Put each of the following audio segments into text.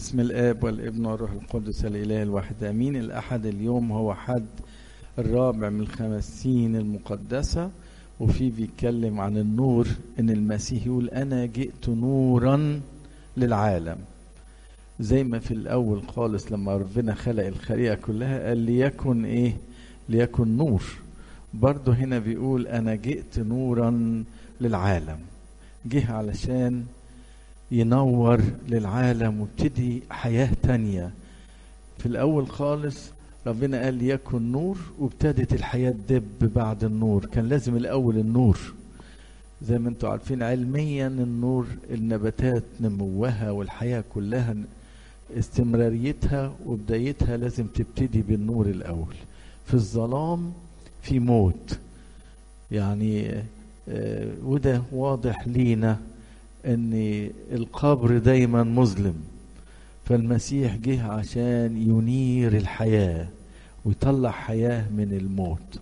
باسم الآب والابن والروح القدس الإله الواحد آمين الأحد اليوم هو حد الرابع من الخمسين المقدسة وفيه بيتكلم عن النور إن المسيح يقول أنا جئت نورا للعالم زي ما في الأول خالص لما ربنا خلق الخليقة كلها قال ليكن إيه ليكن نور برضه هنا بيقول أنا جئت نورا للعالم جه علشان ينور للعالم وابتدي حياة تانية في الأول خالص ربنا قال ليكن نور وابتدت الحياة تدب بعد النور كان لازم الأول النور زي ما انتم عارفين علميا النور النباتات نموها والحياة كلها استمراريتها وبدايتها لازم تبتدي بالنور الأول في الظلام في موت يعني آه وده واضح لينا ان القبر دايما مظلم فالمسيح جه عشان ينير الحياة ويطلع حياة من الموت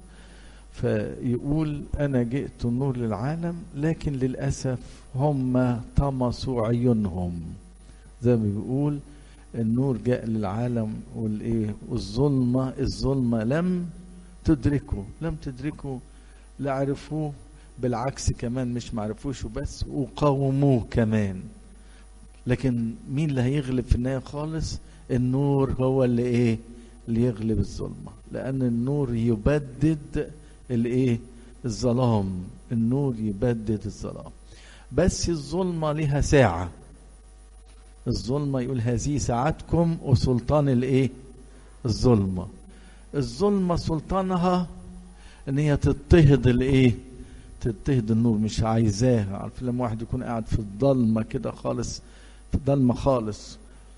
فيقول أنا جئت النور للعالم لكن للأسف هم طمسوا عيونهم زي ما بيقول النور جاء للعالم والايه والظلمة الظلمة لم تدركه لم تدركه لا عرفوه بالعكس كمان مش معرفوش وبس وقاوموه كمان لكن مين اللي هيغلب في النهايه خالص النور هو اللي ايه اللي يغلب الظلمه لان النور يبدد الايه الظلام النور يبدد الظلام بس الظلمه لها ساعه الظلمه يقول هذه ساعتكم وسلطان الايه الظلمه الظلمه سلطانها ان هي تضطهد الايه تضطهد النور مش عايزاها عارف لما واحد يكون قاعد في الضلمه كده خالص في الضلمه خالص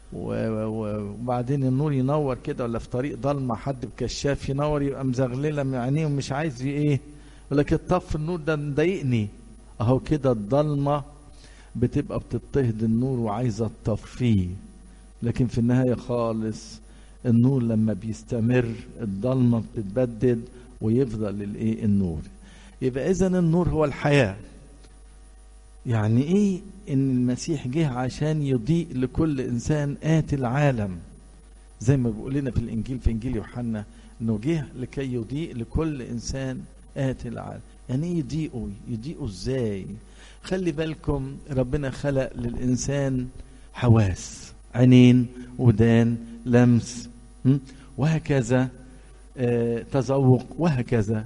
وبعدين النور ينور كده ولا في طريق ضلمه حد بكشاف ينور يبقى مزغلله من عينيه ومش عايز ايه يقول لك الطف النور ده مضايقني اهو كده الضلمه بتبقى بتضطهد النور وعايزه تطفيه لكن في النهايه خالص النور لما بيستمر الضلمه بتتبدد ويفضل الايه النور يبقى اذا النور هو الحياه يعني ايه ان المسيح جه عشان يضيء لكل انسان اتي العالم زي ما بيقول لنا في الانجيل في انجيل يوحنا انه جه لكي يضيء لكل انسان اتي العالم يعني ايه يضيئوا يضيئوا ازاي خلي بالكم ربنا خلق للانسان حواس عينين ودان لمس وهكذا آه تذوق وهكذا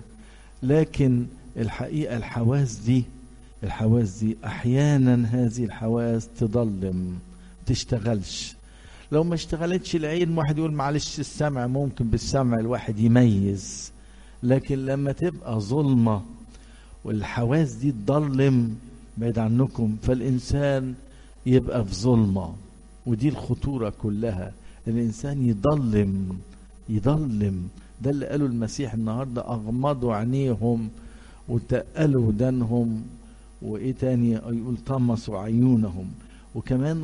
لكن الحقيقة الحواس دي الحواس دي أحيانا هذه الحواس تضلم تشتغلش لو ما اشتغلتش العين واحد يقول معلش السمع ممكن بالسمع الواحد يميز لكن لما تبقى ظلمة والحواس دي تضلم بعيد عنكم فالإنسان يبقى في ظلمة ودي الخطورة كلها الإنسان يضلم يضلم ده اللي قاله المسيح النهارده اغمضوا عينيهم وتقلوا ودانهم وايه تاني يقول طمسوا عيونهم وكمان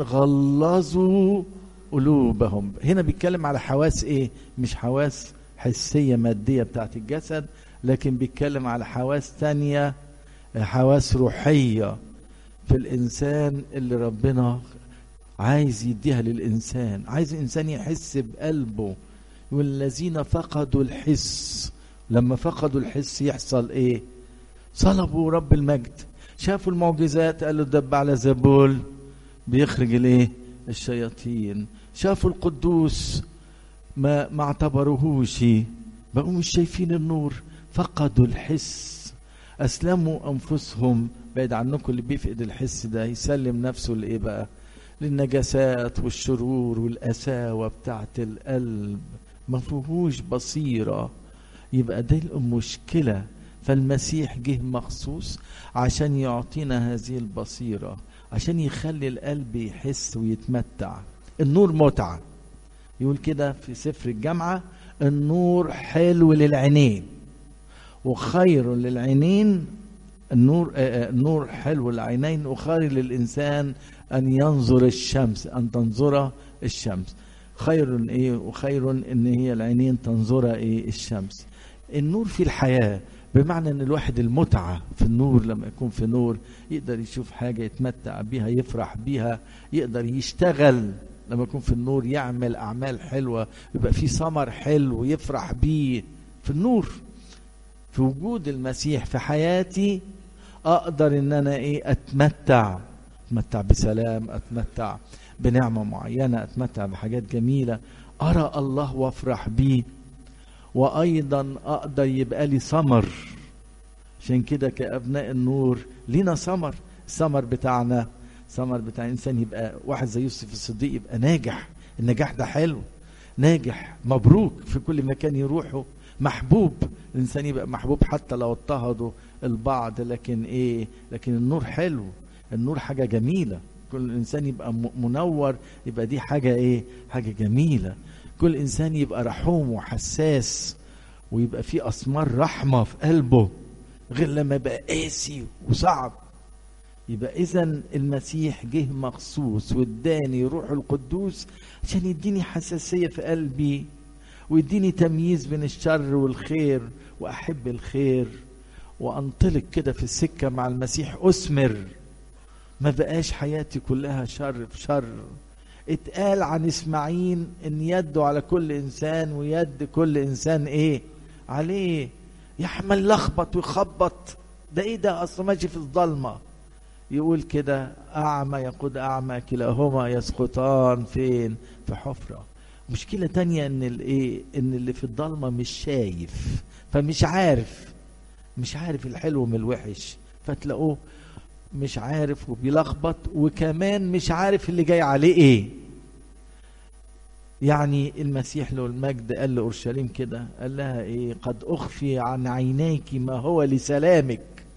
غلظوا قلوبهم هنا بيتكلم على حواس ايه مش حواس حسية مادية بتاعت الجسد لكن بيتكلم على حواس تانية حواس روحية في الإنسان اللي ربنا عايز يديها للإنسان عايز الإنسان يحس بقلبه والذين فقدوا الحس لما فقدوا الحس يحصل ايه صلبوا رب المجد شافوا المعجزات قالوا دب على زبول بيخرج الايه الشياطين شافوا القدوس ما ما اعتبروهوش بقوا مش شايفين النور فقدوا الحس اسلموا انفسهم بعيد عنكم اللي بيفقد الحس ده يسلم نفسه لايه بقى للنجاسات والشرور والقساوه بتاعت القلب ما فيهوش بصيرة يبقى دي المشكلة فالمسيح جه مخصوص عشان يعطينا هذه البصيرة عشان يخلي القلب يحس ويتمتع النور متعة يقول كده في سفر الجامعة النور حلو للعينين وخير للعينين النور النور حلو للعينين وخير للإنسان أن ينظر الشمس أن تنظر الشمس خير ايه وخير ان هي العينين تنظر ايه الشمس النور في الحياه بمعنى ان الواحد المتعه في النور لما يكون في نور يقدر يشوف حاجه يتمتع بيها يفرح بيها يقدر يشتغل لما يكون في النور يعمل اعمال حلوه يبقى في ثمر حلو يفرح بيه في النور في وجود المسيح في حياتي اقدر ان انا ايه اتمتع اتمتع بسلام اتمتع بنعمه معينه اتمتع بحاجات جميله ارى الله وافرح بيه وايضا اقدر يبقى لي ثمر عشان كده كابناء النور لينا ثمر الثمر بتاعنا ثمر بتاع انسان يبقى واحد زي يوسف الصديق يبقى ناجح النجاح ده حلو ناجح مبروك في كل مكان يروحه محبوب الانسان يبقى محبوب حتى لو اضطهدوا البعض لكن ايه لكن النور حلو النور حاجه جميله كل انسان يبقى منور يبقى دي حاجه ايه حاجه جميله كل انسان يبقى رحوم وحساس ويبقى فيه اسمار رحمه في قلبه غير لما يبقى قاسي وصعب يبقى اذا المسيح جه مخصوص واداني روح القدوس عشان يديني حساسيه في قلبي ويديني تمييز بين الشر والخير واحب الخير وانطلق كده في السكه مع المسيح اثمر ما بقاش حياتي كلها شر في شر اتقال عن اسماعيل ان يده على كل انسان ويد كل انسان ايه عليه يحمل لخبط ويخبط ده ايه ده اصلا ماشي في الضلمه يقول كده اعمى يقود اعمى كلاهما يسقطان فين في حفره مشكله تانية ان الايه ان اللي في الضلمه مش شايف فمش عارف مش عارف الحلو من الوحش فتلاقوه مش عارف وبيلخبط وكمان مش عارف اللي جاي عليه ايه يعني المسيح له المجد قال لأورشليم كده قال لها ايه قد أخفي عن عينيك ما هو لسلامك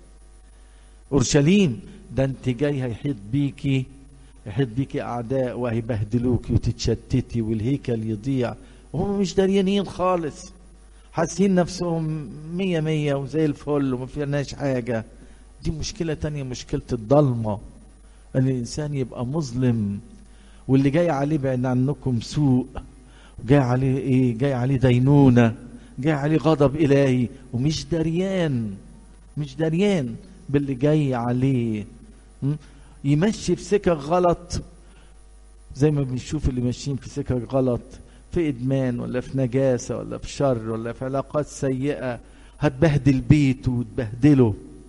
أورشليم ده انت جاي هيحيط بيكي يحيط بيكي أعداء وهيبهدلوكي وتتشتتي والهيكل يضيع وهم مش داريانين خالص حاسين نفسهم مية مية وزي الفل وما فيناش حاجة دي مشكلة تانية مشكلة الضلمة ان الانسان يبقى مظلم واللي جاي عليه بعد عنكم سوء جاي عليه ايه جاي عليه دينونة جاي عليه غضب الهي ومش دريان مش دريان باللي جاي عليه يمشي في سكك غلط زي ما بنشوف اللي ماشيين في سكك غلط في ادمان ولا في نجاسه ولا في شر ولا في علاقات سيئه هتبهدل بيته وتبهدله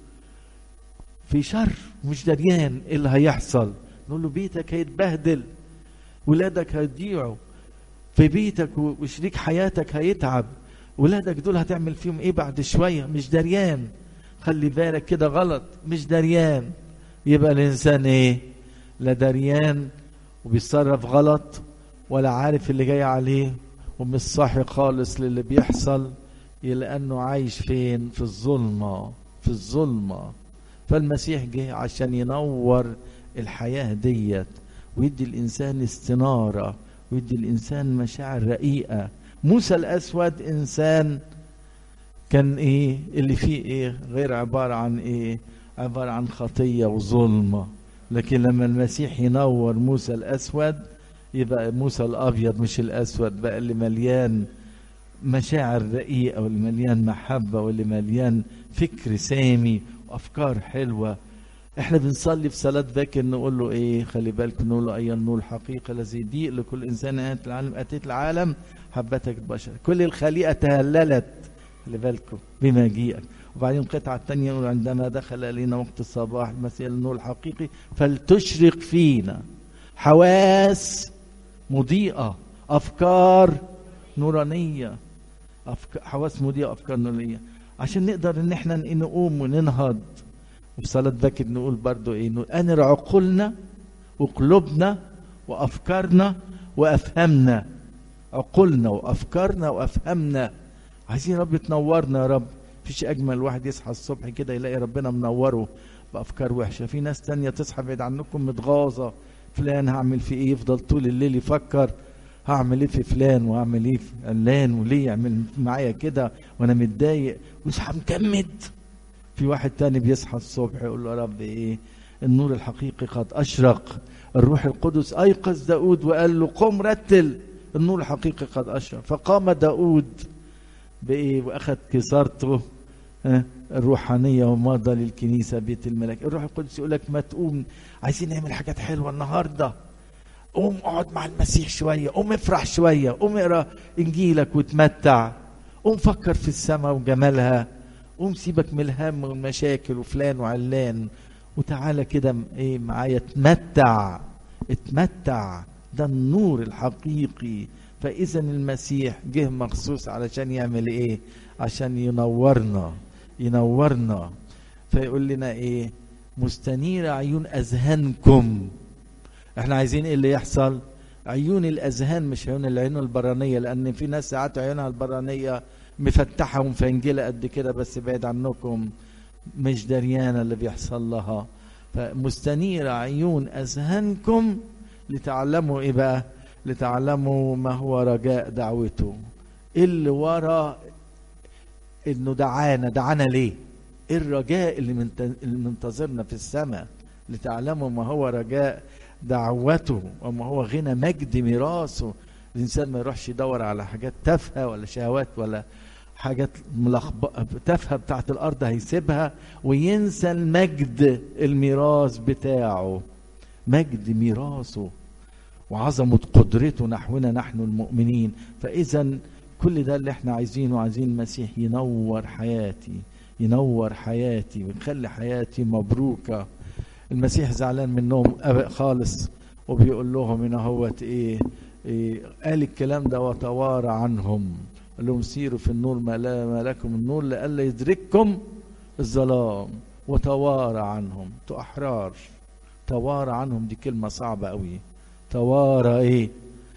في شر مش دريان ايه اللي هيحصل نقول له بيتك هيتبهدل ولادك هيضيعوا في بيتك وشريك حياتك هيتعب ولادك دول هتعمل فيهم ايه بعد شويه مش دريان خلي بالك كده غلط مش دريان يبقى الانسان ايه لا دريان وبيتصرف غلط ولا عارف اللي جاي عليه ومش صاحي خالص للي بيحصل لانه عايش فين في الظلمه في الظلمه فالمسيح جه عشان ينور الحياه ديت ويدي الانسان استناره ويدي الانسان مشاعر رقيقه موسى الاسود انسان كان ايه اللي فيه ايه غير عباره عن ايه عباره عن خطيه وظلمه لكن لما المسيح ينور موسى الاسود يبقى موسى الابيض مش الاسود بقى اللي مليان مشاعر رقيقه واللي مليان محبه واللي مليان فكر سامي وافكار حلوه احنا بنصلي في صلاه باكر نقول له ايه خلي بالك نقول له ايها النور الحقيقه الذي يضيء لكل انسان اتى العالم اتيت العالم حبتك البشر كل الخليقه تهللت خلي بالكم بمجيئك وبعدين القطعة الثانية يقول عندما دخل إلينا وقت الصباح المسيح النور الحقيقي فلتشرق فينا حواس مضيئة أفكار نورانية أفكار حواس مضيئة أفكار نورانية عشان نقدر إن إحنا نقوم وننهض وفي صلاة باكر نقول برضو إيه نقول أنر عقولنا وقلوبنا وأفكارنا وأفهمنا عقولنا وأفكارنا وأفهمنا عايزين رب تنورنا يا رب مفيش اجمل واحد يصحى الصبح كده يلاقي ربنا منوره بافكار وحشه في ناس تانية تصحى بعيد عنكم متغاظه فلان هعمل فيه ايه يفضل طول الليل يفكر هعمل ايه في فلان وهعمل ايه في علان وليه يعمل معايا كده وانا متضايق ويصحى مكمد في واحد تاني بيصحى الصبح يقول له يا رب ايه النور الحقيقي قد اشرق الروح القدس ايقظ داود وقال له قم رتل النور الحقيقي قد اشرق فقام داود بايه واخذ كسارته الروحانيه ومضى للكنيسه بيت الملاك الروح القدس يقول لك ما تقوم عايزين نعمل حاجات حلوه النهارده قوم اقعد مع المسيح شويه قوم افرح شويه قوم اقرا انجيلك وتمتع قوم فكر في السماء وجمالها قوم سيبك من الهم والمشاكل وفلان وعلان وتعالى كده ايه معايا اتمتع اتمتع ده النور الحقيقي فاذا المسيح جه مخصوص علشان يعمل ايه عشان ينورنا ينورنا فيقول لنا ايه مستنير عيون اذهانكم احنا عايزين ايه اللي يحصل عيون الاذهان مش عيون العيون البرانيه لان في ناس ساعات عيونها البرانيه مفتحه ومفنجله قد كده بس بعيد عنكم مش دريانه اللي بيحصل لها فمستنير عيون اذهانكم لتعلموا ايه بقى لتعلموا ما هو رجاء دعوته ايه اللي ورا انه دعانا دعانا ليه ايه الرجاء اللي, منت... اللي منتظرنا في السماء لتعلموا ما هو رجاء دعوته وما هو غنى مجد ميراثه الانسان ما يروحش يدور على حاجات تافهه ولا شهوات ولا حاجات ملخبطه تافهه بتاعت الارض هيسيبها وينسى المجد الميراث بتاعه مجد ميراثه وعظمه قدرته نحونا نحن المؤمنين فاذا كل ده اللي احنا عايزينه عايزين المسيح ينور حياتي ينور حياتي ويخلي حياتي مبروكه المسيح زعلان منهم خالص وبيقول لهم هنا هوت ايه, إيه قال الكلام ده وتوارى عنهم قال لهم سيروا في النور ما, لا ما لكم النور لئلا يدرككم الظلام وتوارى عنهم انتوا احرار توارى عنهم دي كلمه صعبه قوي توارى ايه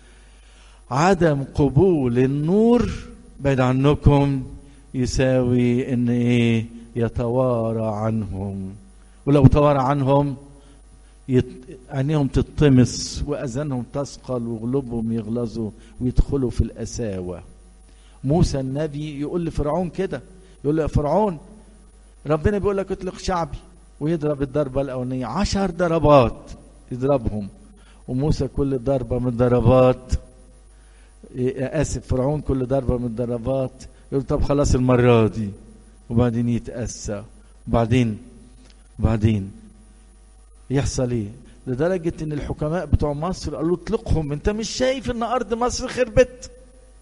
عدم قبول النور بعد عنكم يساوي ان ايه يتوارى عنهم ولو توارى عنهم يت... عينيهم تطمس واذانهم تثقل وقلوبهم يغلظوا ويدخلوا في القساوه موسى النبي يقول لفرعون كده يقول له يا فرعون ربنا بيقول لك اطلق شعبي ويضرب الضربه الاولانيه عشر ضربات يضربهم وموسى كل ضربه من الضربات اسف فرعون كل ضربه من الضربات يقول طب خلاص المره دي وبعدين يتاسى وبعدين وبعدين يحصل ايه لدرجه ان الحكماء بتوع مصر قالوا اطلقهم انت مش شايف ان ارض مصر خربت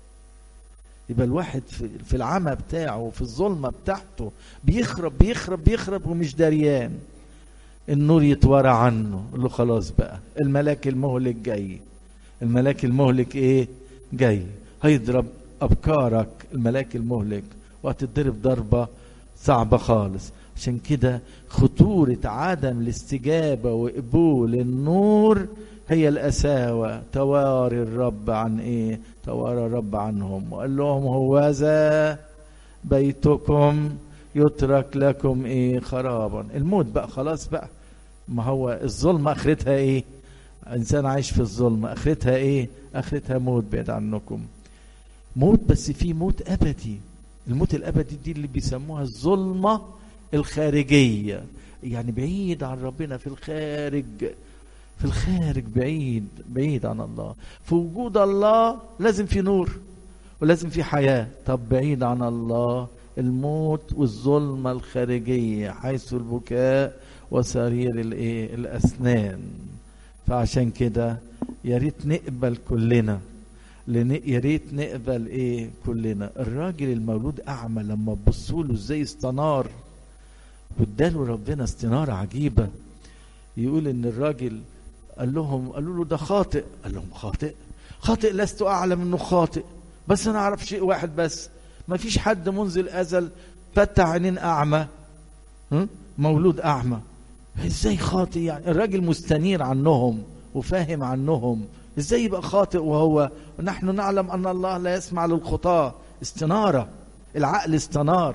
يبقى الواحد في, في العمى بتاعه وفي الظلمه بتاعته بيخرب بيخرب بيخرب ومش دريان النور يتورى عنه يقول له خلاص بقى الملاك المهلك جاي الملاك المهلك ايه جاي هيضرب ابكارك الملاك المهلك وهتضرب ضربه صعبه خالص عشان كده خطورة عدم الاستجابة وقبول النور هي الأساوة تواري الرب عن إيه توارى الرب عنهم وقال لهم هوذا بيتكم يترك لكم إيه خرابا الموت بقى خلاص بقى ما هو الظلمة آخرتها إيه إنسان عايش في الظلمة آخرتها إيه آخرتها موت بعيد عنكم موت بس في موت أبدي الموت الأبدي دي اللي بيسموها الظلمة الخارجية يعني بعيد عن ربنا في الخارج في الخارج بعيد بعيد عن الله في وجود الله لازم في نور ولازم في حياة طب بعيد عن الله الموت والظلمة الخارجية حيث البكاء وسرير الايه الاسنان فعشان كده يا ريت نقبل كلنا يا ريت نقبل ايه كلنا الراجل المولود اعمى لما تبصوا له ازاي استنار واداله ربنا استنارة عجيبة يقول ان الراجل قال لهم قالوا له ده خاطئ قال لهم خاطئ خاطئ لست اعلم انه خاطئ بس انا اعرف شيء واحد بس ما فيش حد منذ الازل فتح عينين اعمى مولود اعمى ازاي خاطئ يعني الراجل مستنير عنهم وفاهم عنهم ازاي يبقى خاطئ وهو نحن نعلم ان الله لا يسمع للخطاه استناره العقل استنار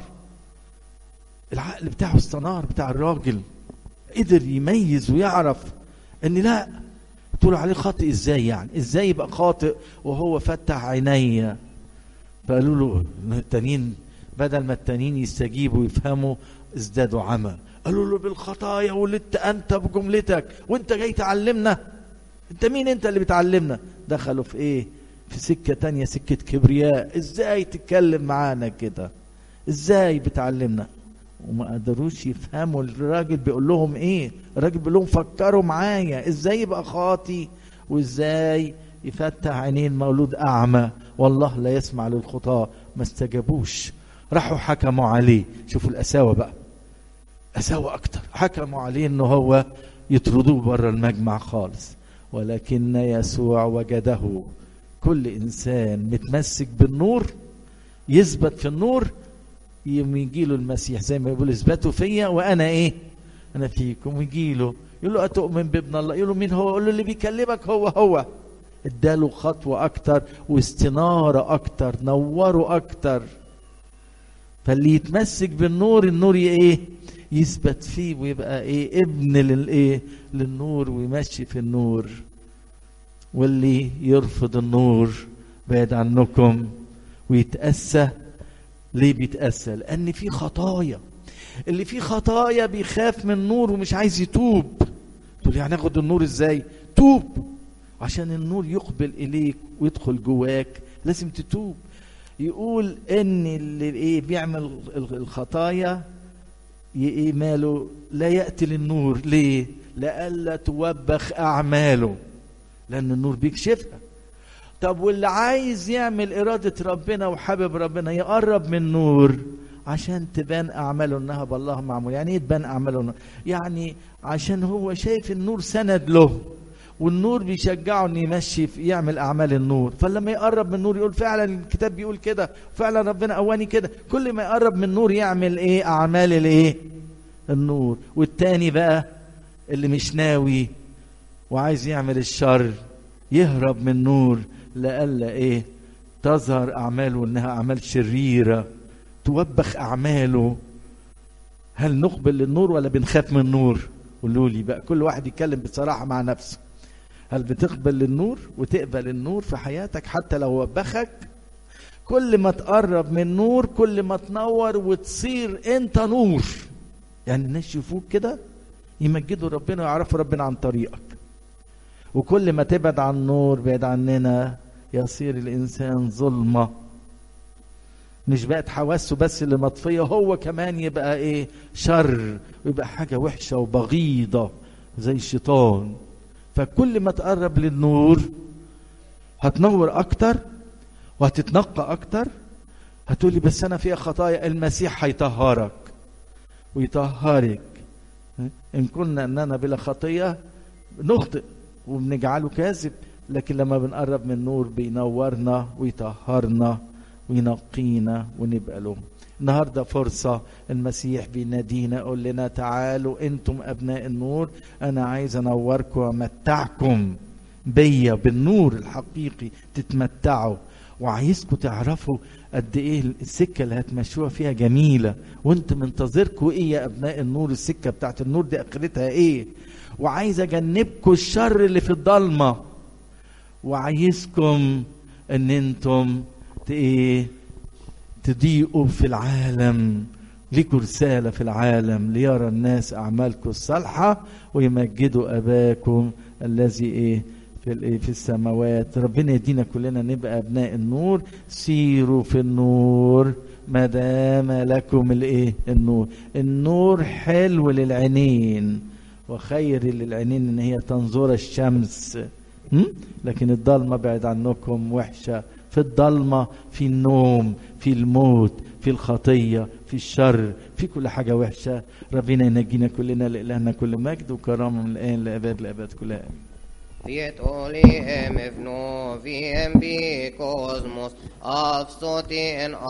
العقل بتاعه استنار بتاع الراجل قدر يميز ويعرف ان لا تقول عليه خاطئ ازاي يعني ازاي يبقى خاطئ وهو فتح عينيا فقالوا له التانيين بدل ما التانيين يستجيبوا ويفهموا ازدادوا عمى قالوا له بالخطايا ولدت انت بجملتك وانت جاي تعلمنا انت مين انت اللي بتعلمنا دخلوا في ايه في سكة تانية سكة كبرياء ازاي تتكلم معانا كده ازاي بتعلمنا وما قدروش يفهموا الراجل بيقول لهم ايه الراجل بيقول لهم فكروا معايا ازاي يبقى خاطي وازاي يفتح عينين المولود اعمى والله لا يسمع للخطاه ما استجابوش راحوا حكموا عليه شوفوا القساوه بقى قساوه اكتر حكموا عليه ان هو يطردوه بره المجمع خالص ولكن يسوع وجده كل انسان متمسك بالنور يثبت في النور يجي له المسيح زي ما يقول اثبتوا فيا وانا ايه انا فيكم يجي له يقول له اتؤمن بابن الله يقول له مين هو يقول له اللي بيكلمك هو هو اداله خطوه اكتر واستناره اكتر نوره اكتر فاللي يتمسك بالنور النور ايه يثبت فيه ويبقى ايه ابن للايه للنور ويمشي في النور واللي يرفض النور بعد عنكم ويتأسى ليه بيتأسى لأن في خطايا اللي فيه خطايا بيخاف من النور ومش عايز يتوب تقول يعني اخد النور ازاي توب عشان النور يقبل اليك ويدخل جواك لازم تتوب يقول ان اللي ايه بيعمل الخطايا ايه ماله لا ياتي للنور ليه لئلا توبخ اعماله لان النور بيكشفها طب واللي عايز يعمل إرادة ربنا وحابب ربنا يقرب من النور عشان تبان أعماله إنها بالله معمول يعني إيه تبان أعماله يعني عشان هو شايف النور سند له والنور بيشجعه إنه يمشي في يعمل أعمال النور فلما يقرب من النور يقول فعلا الكتاب بيقول كده فعلا ربنا قواني كده كل ما يقرب من النور يعمل إيه أعمال الإيه النور والتاني بقى اللي مش ناوي وعايز يعمل الشر يهرب من النور لئلا ايه تظهر اعماله انها اعمال شريره توبخ اعماله هل نقبل للنور ولا بنخاف من النور قولوا لي بقى كل واحد يتكلم بصراحه مع نفسه هل بتقبل للنور وتقبل النور في حياتك حتى لو وبخك كل ما تقرب من النور كل ما تنور وتصير انت نور يعني الناس يشوفوك كده يمجدوا ربنا ويعرفوا ربنا عن طريقك وكل ما تبعد عن النور بعد عننا يصير الانسان ظلمه مش بقت حواسه بس اللي مطفيه هو كمان يبقى ايه شر ويبقى حاجه وحشه وبغيضه زي الشيطان فكل ما تقرب للنور هتنور اكتر وهتتنقى اكتر هتقولي بس انا فيها خطايا المسيح هيطهرك ويطهرك ان كنا اننا بلا خطيه نخطئ وبنجعله كاذب لكن لما بنقرب من النور بينورنا ويطهرنا وينقينا ونبقى له النهارده فرصة المسيح بينادينا يقول لنا تعالوا انتم ابناء النور انا عايز انوركم وامتعكم بيا بالنور الحقيقي تتمتعوا وعايزكم تعرفوا قد ايه السكه اللي هتمشوها فيها جميله وانت منتظركم ايه يا ابناء النور السكه بتاعت النور دي اخرتها ايه وعايز اجنبكم الشر اللي في الضلمه وعايزكم ان انتم ايه تضيئوا في العالم ليكوا رسالة في العالم ليرى الناس أعمالكم الصالحة ويمجدوا أباكم الذي إيه في الإيه في السماوات ربنا يدينا كلنا نبقى أبناء النور سيروا في النور ما دام لكم الإيه النور النور حلو للعينين وخير للعينين إن هي تنظر الشمس لكن الضلمة بعد عنكم وحشة في الضلمة في النوم في الموت في الخطية في الشر في كل حاجة وحشة ربنا ينجينا كلنا لإلهنا كل مجد وكرامة من الآن لأبد لأبد كلها Fiet olim evno, viem bi cosmos, avstoti en